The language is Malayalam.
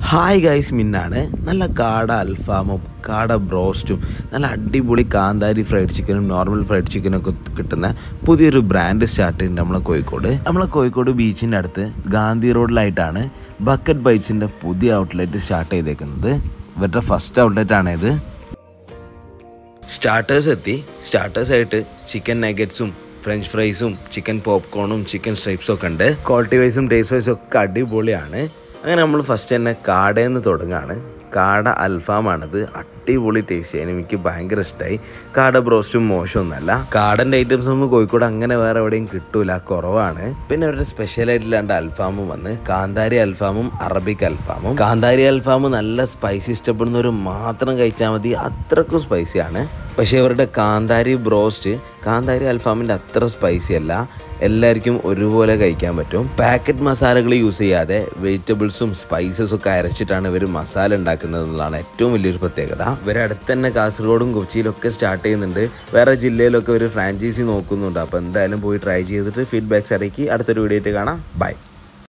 ഹായ് ഗൈസ് മിന്നാണ് നല്ല കാട അൽഫാമും കാട ബ്രോസ്റ്റും നല്ല അടിപൊളി കാന്താരി ഫ്രൈഡ് ചിക്കനും നോർമൽ ഫ്രൈഡ് ചിക്കനും ഒക്കെ കിട്ടുന്ന പുതിയൊരു ബ്രാൻഡ് സ്റ്റാർട്ട് ചെയ്യുന്നുണ്ട് നമ്മളെ കോഴിക്കോട് നമ്മളെ കോഴിക്കോട് ബീച്ചിൻ്റെ അടുത്ത് ഗാന്ധി റോഡിലായിട്ടാണ് ബക്കറ്റ് ബൈറ്റ്സിൻ്റെ പുതിയ ഔട്ട്ലെറ്റ് സ്റ്റാർട്ട് ചെയ്തേക്കുന്നത് ഇവരുടെ ഫസ്റ്റ് ഔട്ട്ലെറ്റ് ആണിത് സ്റ്റാർട്ടേഴ്സ് എത്തി സ്റ്റാർട്ടേഴ്സ് ആയിട്ട് ചിക്കൻ നഗറ്റ്സും ഫ്രഞ്ച് ഫ്രൈസും ചിക്കൻ പോപ്കോണും ചിക്കൻ സ്ട്രൈപ്സും ഒക്കെ ഉണ്ട് ക്വാളിറ്റി വൈസും ടേസ്റ്റ് വൈസും ഒക്കെ അടിപൊളിയാണ് അങ്ങനെ നമ്മൾ ഫസ്റ്റ് തന്നെ കാടയിൽ നിന്ന് തുടങ്ങാണ് കാട അൽഫാമാണിത് അടിപൊളി ടേസ്റ്റ് ചെയ്യാൻ എനിക്ക് ഭയങ്കര ഇഷ്ടമായി കാട ബ്രോസ്റ്റും മോശമൊന്നുമല്ല കാടൻ്റെ ഐറ്റംസ് ഒന്നും കോഴിക്കോട് അങ്ങനെ വേറെ എവിടെയും കിട്ടൂല കുറവാണ് പിന്നെ അവരുടെ സ്പെഷ്യൽ ആയിട്ടുള്ള രണ്ട് അൽഫാമും വന്ന് കാന്താരി അൽഫാമും അറബിക് അൽഫാമും കാന്താരി അൽഫാം നല്ല സ്പൈസി ഇഷ്ടപ്പെടുന്നവർ മാത്രം കഴിച്ചാൽ മതി അത്രക്കും സ്പൈസിയാണ് പക്ഷേ അവരുടെ കാന്താരി ബ്രോസ്റ്റ് കാന്താരി അൽഫാമിൻ്റെ അത്ര സ്പൈസി അല്ല എല്ലാവർക്കും ഒരുപോലെ കഴിക്കാൻ പറ്റും പാക്കറ്റ് മസാലകൾ യൂസ് ചെയ്യാതെ വെജിറ്റബിൾസും സ്പൈസസും ഒക്കെ അരച്ചിട്ടാണ് ഇവർ മസാല ഉണ്ടാക്കുന്നത് എന്നുള്ളതാണ് ഏറ്റവും വലിയൊരു പ്രത്യേകത ഇവർ അടുത്ത് തന്നെ കാസർഗോഡും കൊച്ചിയിലും ഒക്കെ സ്റ്റാർട്ട് ചെയ്യുന്നുണ്ട് വേറെ ജില്ലയിലൊക്കെ ഒരു ഫ്രാഞ്ചൈസി നോക്കുന്നുണ്ട് അപ്പോൾ എന്തായാലും പോയി ട്രൈ ചെയ്തിട്ട് ഫീഡ്ബാക്ക്സ് അറിയിക്കി അടുത്തൊരു വീഡിയോ ആയിട്ട് കാണാം ബൈ